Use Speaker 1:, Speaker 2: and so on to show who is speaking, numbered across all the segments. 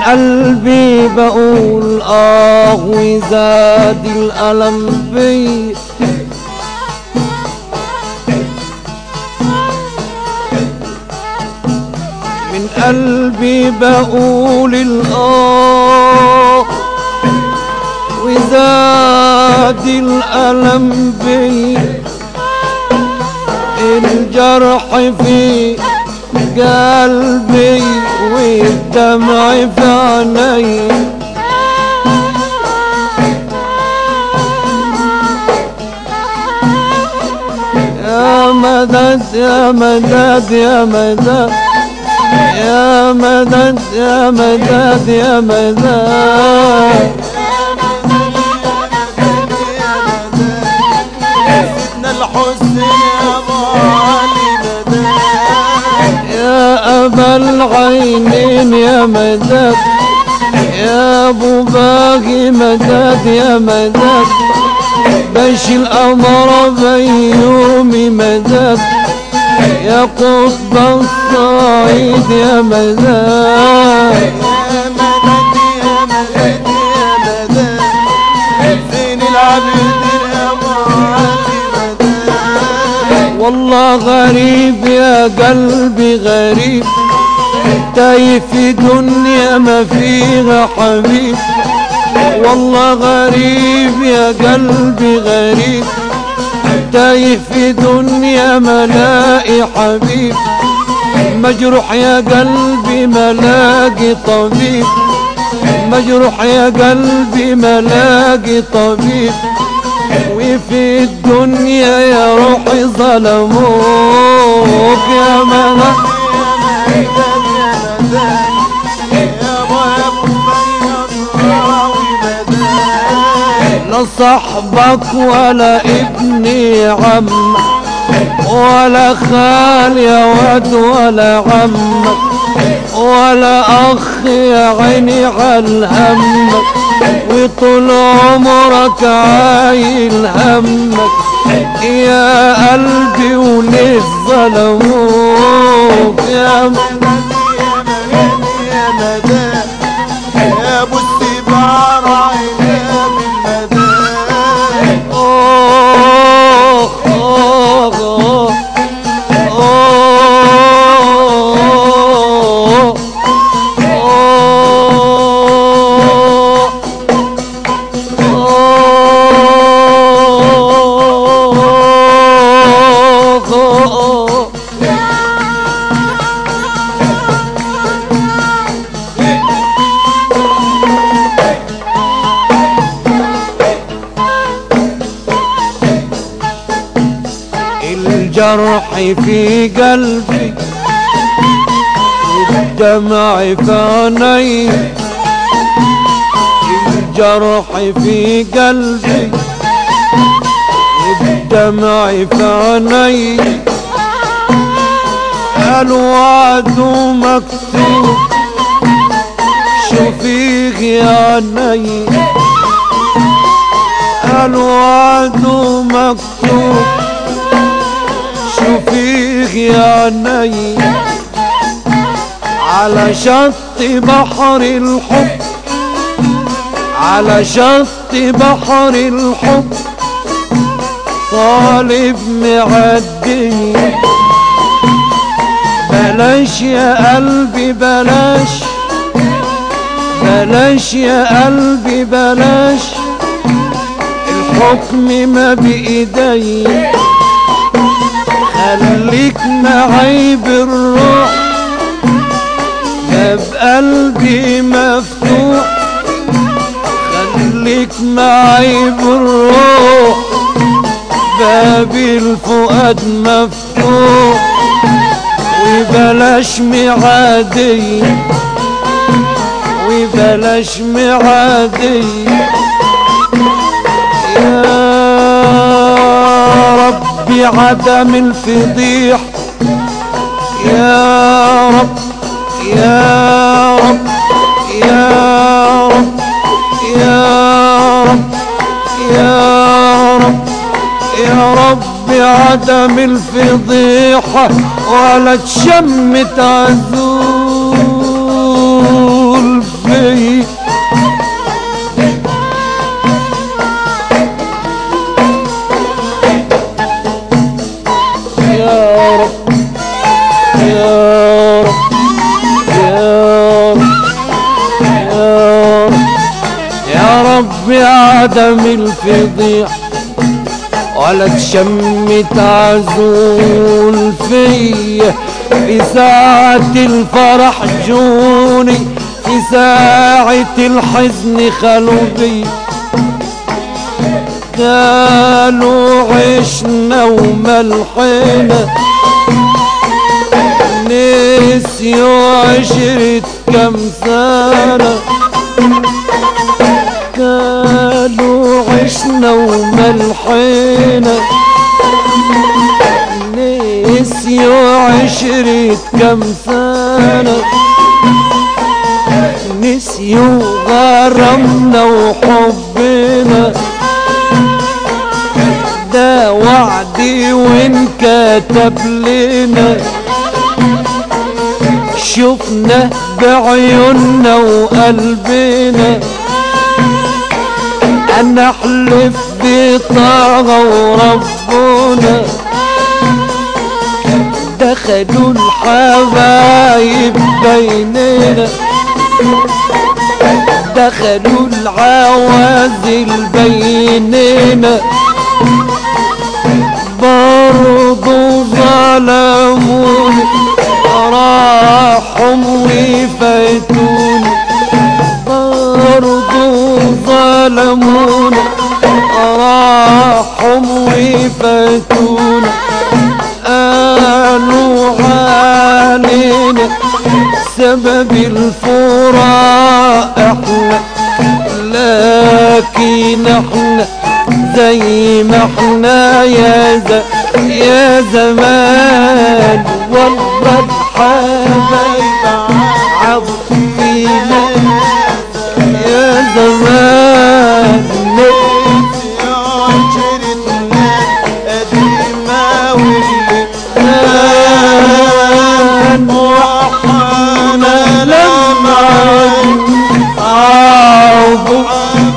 Speaker 1: قلبي بقول آه وزاد الألم بي من قلبي بقول الآه وزاد الألم بي الجرح في قلبي والدمع في عيني يا مدد يا مدد يا مدد يا مدد يا مدد يا مدد
Speaker 2: سيدنا الحسن يا معالي مدد
Speaker 1: يا أبا العينين يا مدد يا أبو باقي مدد يا مدد بش الأمر بيومي مدد يا قطب الصعيد يا مدد
Speaker 2: يا مدد يا مدد يا مدد زين العبد يا معالي مدد
Speaker 1: والله غريب يا قلبي غريب تايه في دنيا ما فيها حبيب والله غريب يا قلبي غريب تايه في دنيا ما لاقي حبيب مجروح يا قلبي ما لاقي طبيب مجروح يا قلبي ما لاقي طبيب وفي الدنيا يا روحي ظلموك يا ملك لا صاحبك ولا ابني عم ولا خال يا ود ولا عم ولا اخ يا عيني على همك وطول عمرك عايل همك يا قلبي وليه ظلموك يا م-
Speaker 2: يا ابو السبار عينا بالمدى
Speaker 1: أوه أوه أوه أوه أوه الجرح في قلبي الدمع في عيني الجرح في قلبي الدمع في عيني الوعد مكتوب شوفيك يا عيني الوعد مكتوب شوفيك يا عيني على شط بحر الحب على شط بحر الحب طالب معدي بلاش يا قلبي بلاش بلاش يا قلبي بلاش الحكم ما بإيدي خليك معي بالروح باب قلبي مفتوح خليك معي بالروح باب الفؤاد مفتوح وبلاش معادي وبلاش معادي يا ربي عدم الفضيح يا رب يا رب يا رب يا رب يا رب يا رب عدم الفضيحة ولا تشمت عزول في يا رب يا رب يا رب يا رب عدم الفضيح ولا تشمت عزول فيا في ساعة الفرح جوني في ساعة الحزن خلوا بي قالوا عشنا وملحنا نسيوا عشرة كم سنة قالوا عشنا وملحنا نسيوا عشرة كم سنة نسيوا غرامنا وحبنا ده وعدي وانكتب لنا شفنا بعيوننا وقلبنا انا احلف بطاعة وربنا دخلوا الحبايب بيننا دخلوا العوازل بيننا برضو ظلموني راحوا وفاتوني برضو ظلموني راحوا وفاتوني قالوا علينا سبب الفراق احنا لكن احنا زي ما احنا يا ز... يا زمان والله الحبايب عطفينا يا زمان كان وحنا لما عاوضوا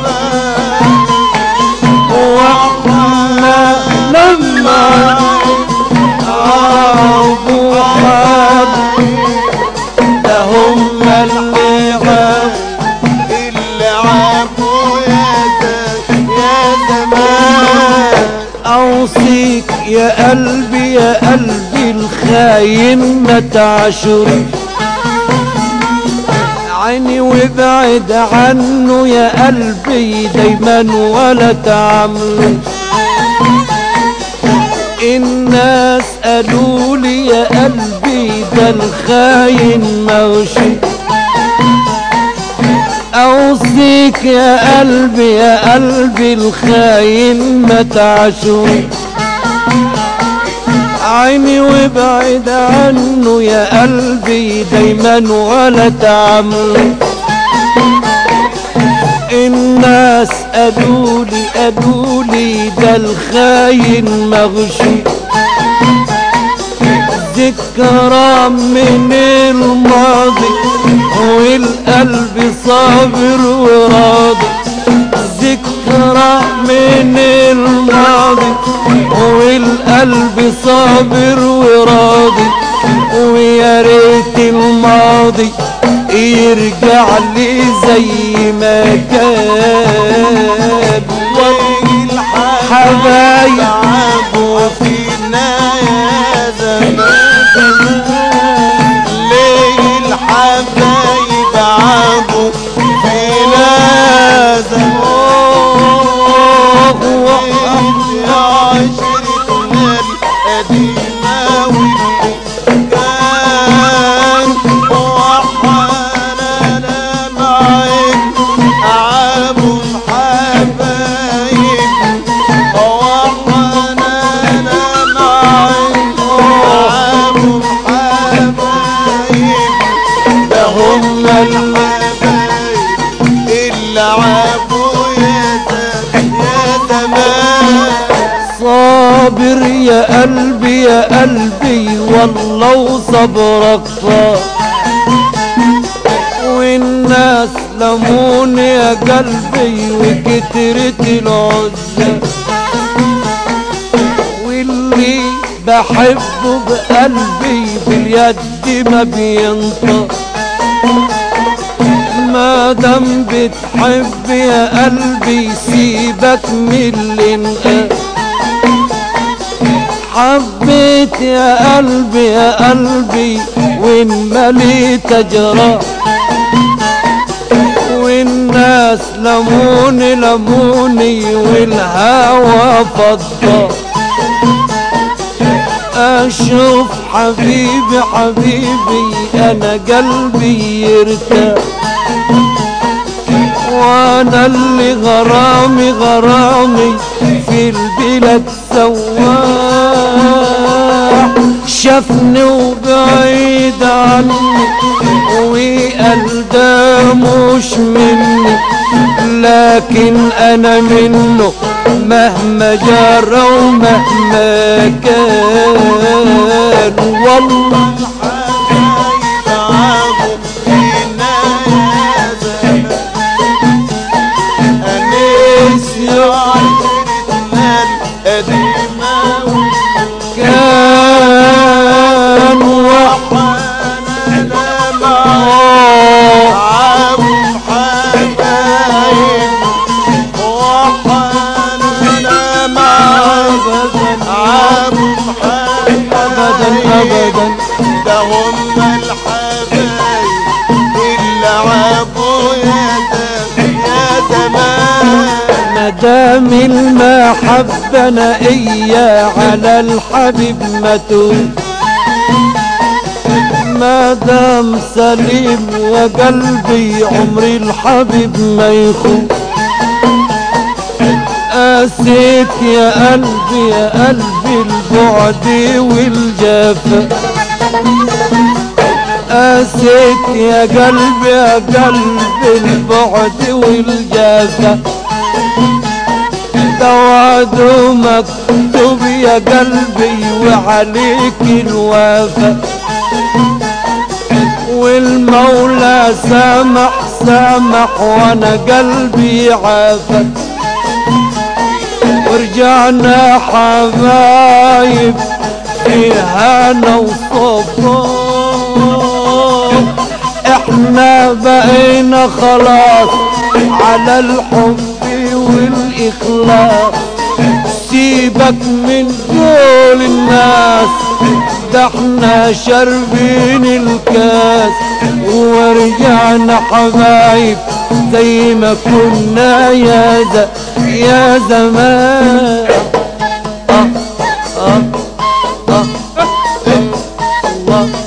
Speaker 1: وحنا لما عاوضوا حد ده هم اللي عاوضوا
Speaker 2: اللي عابوا يا ز- يا زمان
Speaker 1: اوصيك يا قلبي يا قلبي الخاين ما تعشري عيني وابعد عنه يا قلبي دايما ولا تعامله الناس قالوا لي يا قلبي ده الخاين موشي اوصيك يا قلبي يا قلبي الخاين ما تعشوي عيني وابعد عنه يا قلبي دايما ولا تعمل الناس قالوا لي قالوا لي ده الخاين مغشي ذكرى من الماضي والقلب صابر وراضي ذكرى من الماضي والقلب صابر وراضي ويا ريت الماضي يرجع لي زي ما كان حبايب
Speaker 2: عابوا فينا يا زمان ليه الحبايب عابوا فينا يا زمان يا عشرتنا القديمة واللي كان وحنانا معين عابوا حبايب وحنانا معين عابوا حبايب ده هم الحبايب اللي عابوا يا زمان يا زمان
Speaker 1: صابر يا قلبي يا قلبي والله وصبرك صار والناس لمون يا قلبي وكترت العزة واللي بحبه بقلبي اليد ما بينطق ما دام بتحب يا قلبي سيبك من الانقاذ حبيت يا قلبي يا قلبي وان مليت جراح والناس لموني لموني والهوى فضى اشوف حبيبي حبيبي انا قلبي يرتاح وانا اللي غرامي غرامي في البلاد سواح شافني وبعيد عني وقال ده مش مني لكن انا منه مهما جرى ومهما كان والله
Speaker 2: تعبوا فينا يا زمان أنيس يا عشرتنا القديمة
Speaker 1: كان
Speaker 2: وحنانا مع عابوا حبايب وحنانا مع عابوا حبايب
Speaker 1: ابدا ابدا
Speaker 2: ده هم الحبايب اللي عابوا يا زمان يا زمان
Speaker 1: مدام المحبة انا اياه على الحبيب متوب مدام سليم يا قلبي عمري الحبيب ما يخون قاسيت يا قلبي يا قلبي البعد والجفا قاسيت يا قلبي يا قلبي البعد والجفا ده وعد مكتوب يا قلبي وعليك الوفا والمولى سامح سامح وانا قلبي عافى ورجعنا حبايب في هنا وصفاء احنا بقينا خلاص على الحب والاخلاص سيبك من دول الناس ده احنا شاربين الكاس ورجعنا حبايب زي ما كنا يا ز... يا زمان آه آه آه الله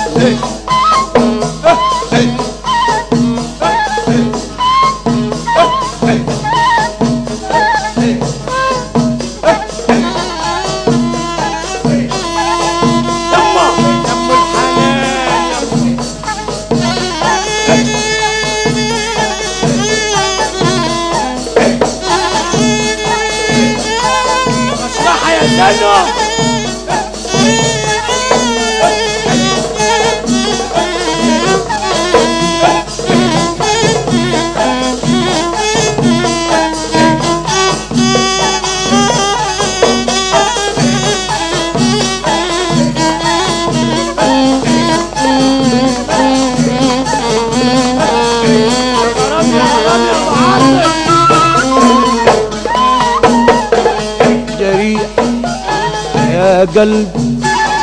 Speaker 1: جريح يا قلبي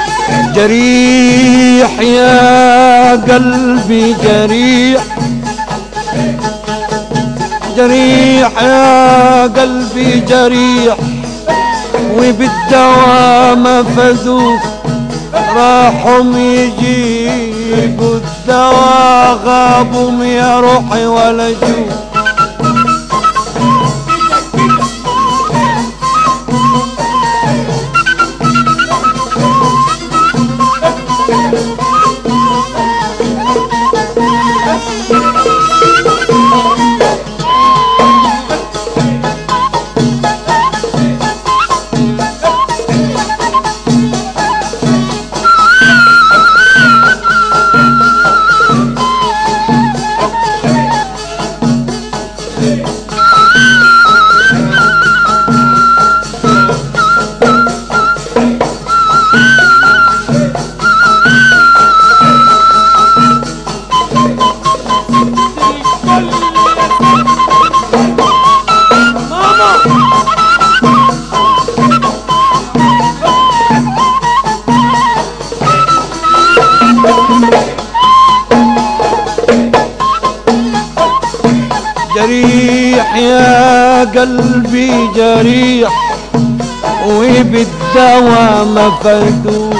Speaker 1: جريح يا قلبي جريح جريح يا قلبي جريح وبالدوام فذوق راحوا يجيبوا الدواء غابوا يا روحي ولا جوع يا قلبي جريح وبالدواء مفتوح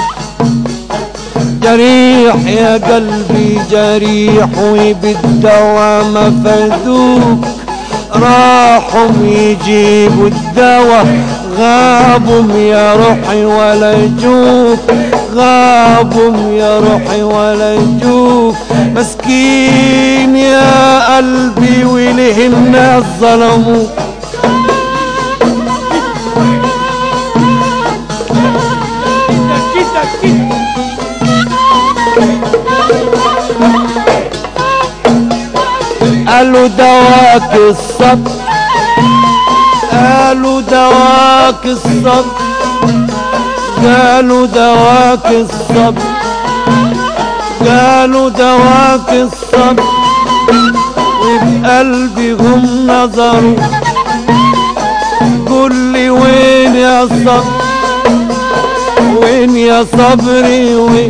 Speaker 1: جريح يا قلبي جريح وبالدواء مفتوح راحوا يجيبوا الدواء غابوا يا روحي ولا يجوك غابوا يا روحي ولا يجوك مسكين يا قلبي وله الناس ظلموك
Speaker 3: كده كده
Speaker 1: قالوا دواك الصبر قالوا دواك الصبر قالوا دواك الصبر قالوا دواك الصبر وبقلبي هم نظروا قول لي وين يا صبر وين يا صبري وين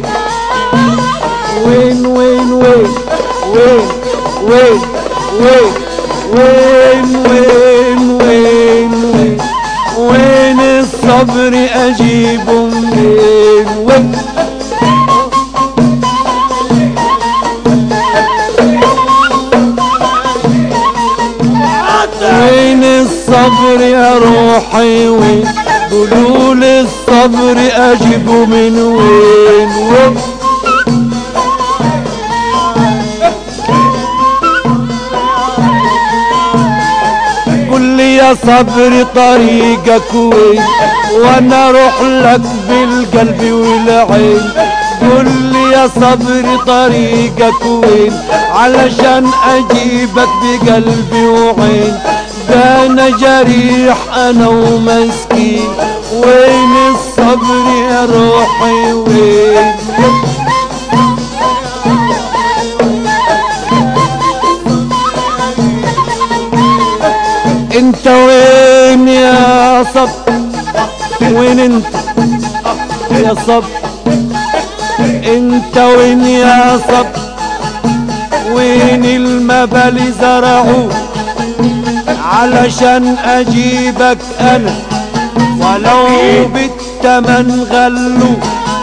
Speaker 1: وين وين وين وين وين وين وين وين وين وين وين الصبر اجيبه منين وين وين الصبر يا روحي وين قولوا لي الصبر اجيبه من وين وين قل لي يا صبري طريقك وين وانا اروح لك بالقلب والعين قل لي يا صبري طريقك وين علشان اجيبك بقلبي وعين ده انا جريح انا ومسكين وين الصبر يا روحي وين انت وين يا صبر وين انت يا صبر انت وين يا صبر وين المبالي زرعوا علشان اجيبك انا ولو بالتمن غلوا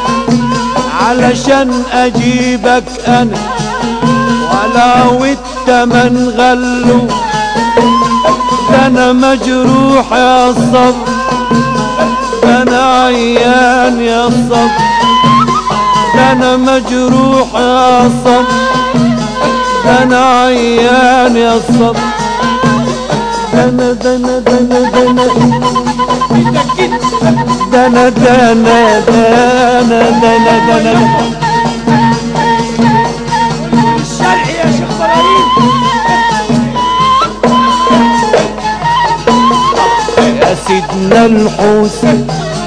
Speaker 1: علشان اجيبك انا ولو التمن غلوا ده انا مجروح يا صبر ده انا عيان يا صبر ده انا مجروح يا صبر ده انا عيان يا صبر ده انا ده انا ده انا ده انا ده انا ده انا ده انا ده انا ده انا
Speaker 3: الشرع يا شيخ ابراهيم
Speaker 1: يا سيدنا الحسين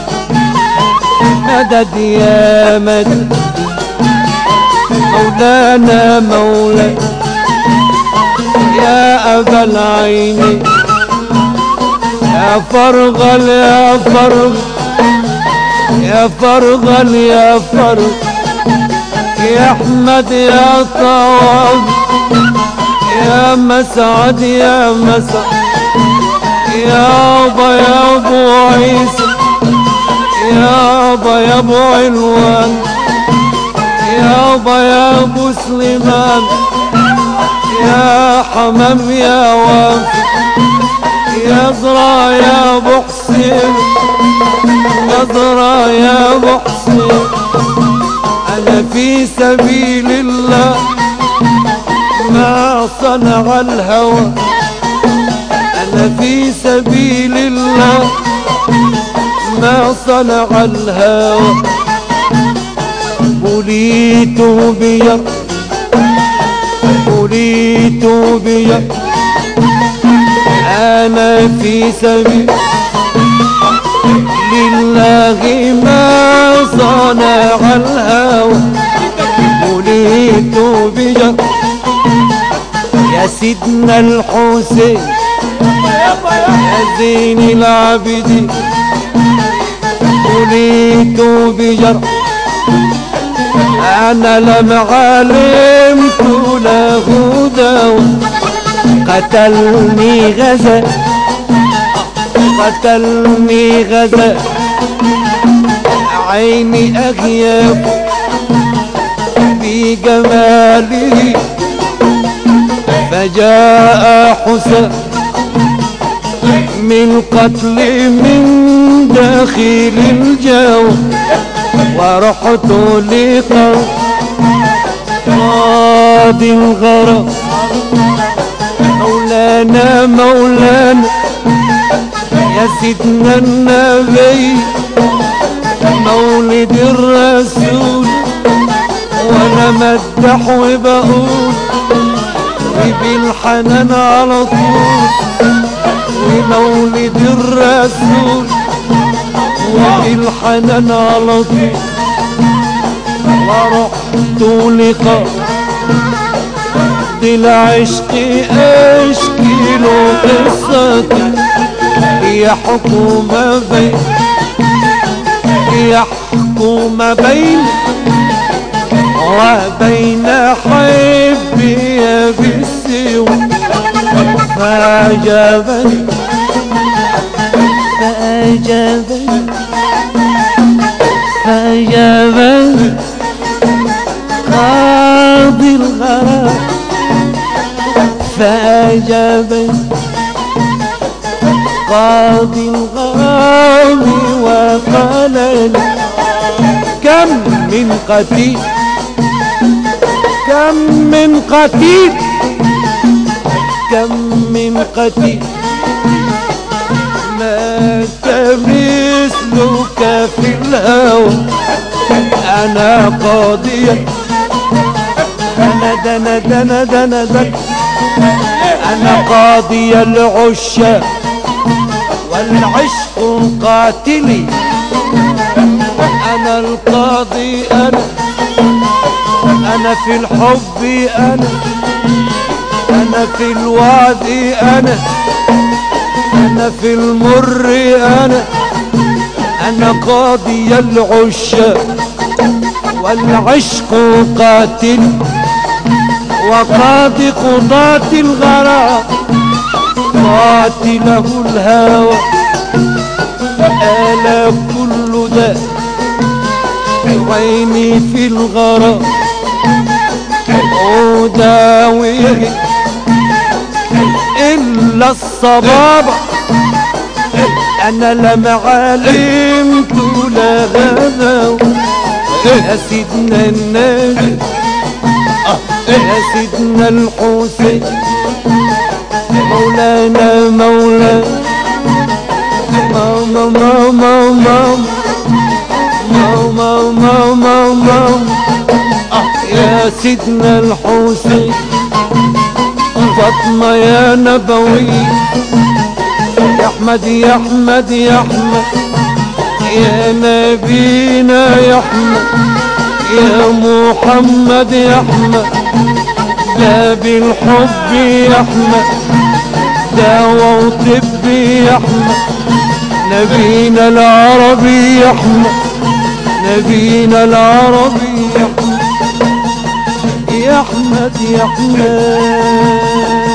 Speaker 1: مدد يا مدد مولانا مولانا يا أبا العين يا فرغل يا فرغ يا فرغل يا فرغ يا أحمد يا طواب يا مسعد يا مسعد يابا يا ابو عيسى يابا يا ابو علوان يابا يا ابو سليمان يا حمام يا وافي يا زرا يا ابو حسين يا زرا يا ابو حسين انا في سبيل الله ما صنع الهوى أنا في سبيل الله ما صنع الهوى بليت بير بليت بير أنا في سبيل لله ما صنع الهوى بليت بير يا سيدنا الحسين
Speaker 3: يابا يا
Speaker 1: يا زين العابدين وليت بجر انا لم علمت له دواء قتلني غزا قتلني غزا عيني أغياب بجماله فجاء حسن من قتل من داخل الجو ورحت لقاء قاضي الغرام مولانا مولانا يا سيدنا النبي مولد الرسول وانا مدح وبقول وبالحنان على طول ومولد الرسول وبالحنان على طول ورحت لقاء العشق اشكي له قصتي يحكم بين يحكم بين وبين حبي بالسوى فأجابني فأجابني فأجابني قاضي الغرام فأجابني قاضي الغرام وقال لي كم من قتيل كم من قتيل كم من قتيل مات مثلك في الهوى انا قاضية انا دنا دنا دنا دنا انا قاضي العشاق والعشق قاتلي انا القاضي انا انا في الحب انا انا في الوعد انا انا في المر انا انا قاضي العشاق والعشق قاتل وقاضي قضاة الغرام قاتله الهوى ألا كل ده عيني في الغرام وداويه إلا الصبابة أنا لما علمت لا غدا يا سيدنا النبي يا سيدنا الحسين مولانا مولانا ماما ماما ماما ماما ماما ماما يا سيدنا الحسين فاطمة يا نبوي يا احمد يا احمد يا احمد يا نبينا يا احمد يا محمد يا احمد لا بالحب يا احمد دواء وطب يا احمد نبينا العربي يا احمد نبينا العربي يا احمد يا احمد يا احمد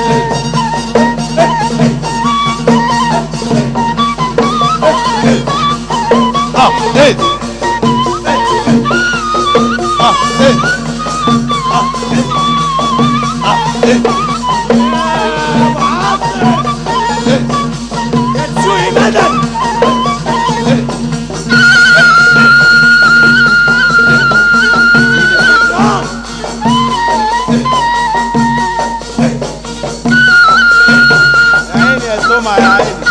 Speaker 2: اه ايه اه ايه
Speaker 3: يتسوي مدد
Speaker 2: يا عيني يا سمعة يا عيني